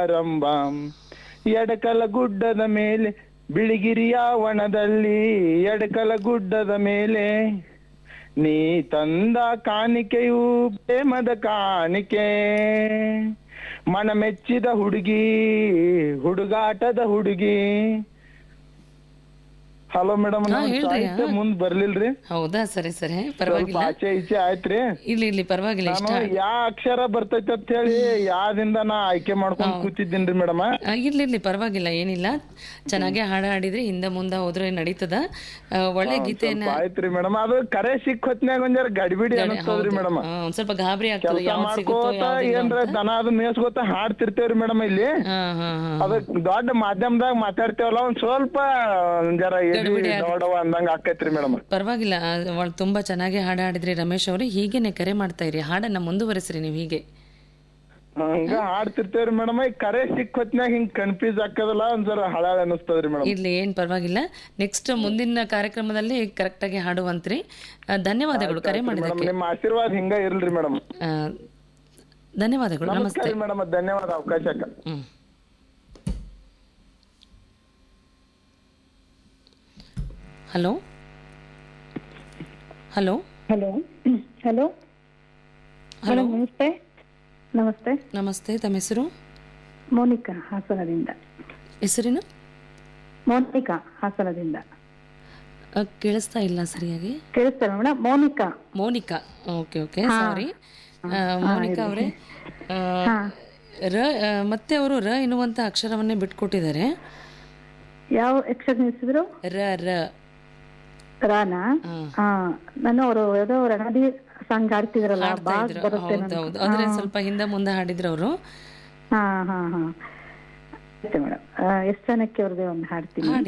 ಆರಂಭ ಎಡಕಲ ಗುಡ್ಡದ ಮೇಲೆ ಬಿಳಿಗಿರಿಯ ವನದಲ್ಲಿ ಎಡಕಲ ಗುಡ್ಡದ ಮೇಲೆ ನೀ ತಂದ ಕಾಣಿಕೆಯು ಪ್ರೇಮದ ಕಾಣಿಕೆ ಮನ ಮೆಚ್ಚಿದ ಹುಡುಗಿ ಹುಡುಗಾಟದ ಹುಡುಗಿ ಹಲೋ ಮೇಡಮ್ ಹಾ, ಹೇಳ್ರಿ, ಹಾ. ಮುಂದ್ ಬರ್ಲಿಲ್ರಿ ಹೌದಾ ಸರಿ ಸರಿ ಸ್ವಲ್ಪ ಪರವಾಗಿಲ್ಲ ಆಚೆ ಈಚೆ ಆಯ್ತ್ರಿ ಇಲ್ಲಿ ಇಲ್ಲಿ ಪರವಾಗಿಲ್ಲ ಇಷ್ಟ ನಾನು ಯಾ ಅಕ್ಷರ ಬರ್ತೈತೆ ಅಂತ ಹೇಳಿ ಯಾವ್ದಿಂದ ನಾ ಆಯ್ಕೆ ಮಾಡ್ಕೊಂಡ್ ಕೂತಿದ್ದೀನ್ರಿ ಮೇಡಮ್ ಆ, ಇರ್ಲಿ ಇರ್ಲಿ ಪರವಾಗಿಲ್ಲ ಏನಿಲ್ಲ ಚೆನ್ನಾಗಿ ಹಾಡ ಹಾಡಿದ್ರೆ ಹಿಂದೆ ಮುಂದೆ ಹೋದ್ರೆ ನಡೀತದ ಆ, ಒಳ್ಳೆ ಗೀತೆಯನ್ನ ಆಯ್ತ್ರಿ ಮೇಡಮ್ ಅದು ಕರೆ ಸಿಕ್ ಹೊತ್ನ್ಯಾಗ ಒಂದ್ ಜರ ಗಡಿಬಿಡಿ ಅನಿಸ್ತದ್ರಿ ಮೇಡಮ್ ಆ, ಒಂದ್ ಸ್ವಲ್ಪ ಗಾಬರಿ ಆಗ್ತದೆ ಕೆಲಸ ಯಾವ್ದು ಸಿಗುತ್ತೋ ಮಾಡ್ಕೋತ ಯಾವ್ದಿಲ್ಲ ಏನ್ರ ಅಂತ. ದನ ಅದು ಮೇಸ್ಕೋತ ಹಾಡ್ತಿರ್ತೇವ್ರಿ ಮೇಡಮ್ ಇಲ್ಲಿ ಹಾ ಹಾ ಹಾ ಅದ ದೊಡ್ಡ ಮಾಧ್ಯಮದಾಗ ಮಾತಾಡ್ತೇವಲ್ಲ ಒಂದ್ ಸ್ವಲ್ಪ ಒಂದ್ ಜರ ಎದಿ ಗಡಿಬಿಡಿ ಆಗ್- ದೊಡ್ಡವ ಅಂದಂಗ ಆಕೈತ್ರಿ ಮೇಡಮ್ ಪರವಾಗಿಲ್ಲ ಆ, ಒಳ್- ತುಂಬಾ ಚೆನ್ನಾಗಿ ಹಾಡು ಹಾಡಿದ್ರಿ ರಮೇಶ್ ಅವರೇ ಹೀಗೇನೆ ಕರೆ ಮಾಡ್ತಾ ಇರಿ ಹಾಡನ್ನ ಮುಂದುವರಿಸ್ರಿ ನೀವು ಹೀಗೆ ಹಂಗ ಹಾಡ್ತಿರ್ತೇವ್ರಿ ಮೇಡಮ್ ಈ ಕರೆ ಸಿಕ್ ಹೊತ್ನ್ಯಾಗ ಹಿಂಗ್ ಕನ್ಫ್ಯೂಸ್ ಆಕದಲ್ಲ ಒಂದ್ ಜರ ಹಳಾಳ ಅನಿಸ್ತದ್ರಿ ಮೇಡಮ್ ಇರ್ಲಿ ಏನ್ ಪರವಾಗಿಲ್ಲ ನೆಕ್ಸ್ಟ್ ಮುಂದಿನ ಕಾರ್ಯಕ್ರಮದಲ್ಲಿ ಕರೆಕ್ಟ್ ಆಗಿ ಹಾಡುವಂತ್ರಿ ಆ, ಧನ್ಯವಾದಗಳು ಕರೆ ಮೇಡಮ್ ಮಾಡಿದಕ್ಕೆ ನಿಮ್ಮ ಆಶೀರ್ವಾದ ಹಿಂಗ ಇರ್ಲ್ರಿ ಮೇಡಮ್ ಆ, ಧನ್ಯವಾದಗಳು ನಮಸ್ತೆ ನಮಸ್ಕಾರ ಮೇಡಮ್ ಧನ್ಯವಾದ ಅವಕಾಶಕ್ಕ ಹ್ಮ್ hello hello hello hello hello madam ನಮಸ್ತೆ ನಮಸ್ತೆ ನಮಸ್ತೆ ತಮ್ಮ ಹೆಸರು ಮೋನಿಕಾ ಹಾಸನದಿಂದ ಹೆಸರಿನ ಮೋನಿಕಾ ಹಾಸನದಿಂದ ಆ, ಕೇಳಿಸ್ತಾ ಇಲ್ಲ ಸರಿಯಾಗಿ ಕೇಳಿಸ್ತಾರ madam Monica Monica okay okay sorry Monica ಅವರೇ ರ ಆ, ಮತ್ತೆ ಅವರು ರ ಎನ್ನುವಂತ ಅಕ್ಷರವನ್ನೇ ಬಿಟ್ಕೊಟ್ಟಿದ್ದಾರೆ ಯಾವ ಅಕ್ಷರ ನಿಲ್ಸಿದ್ರು ರ ರ ರಾನಾ ಹಾ ನಾನು ಅವರು ಯಾವುದೋ ರಣದಿ ಸಾಂಗ್ ಆಡ್ತಿದ್ರಲ್ಲ ಹಾಡ್ತಾ ಬಾಗ್ ಇದ್ರು ಬರುತ್ತೆ ಹೌದೌದು ಅಂದ್ರೆ ಸ್ವಲ್ಪ ಹಿಂದೆ ಮುಂದೆ ಹಾಡಿದ್ರು ಅವರು ಹಾ ಹಾ ಹಾ ಆಯ್ತು ಮೇಡಮ್ ಎಷ್ಟ್ ಜನಕ್ಕೆ ಅವ್ರದ್ದು ಒಂದು ಹಾಡ್ತೀನಿ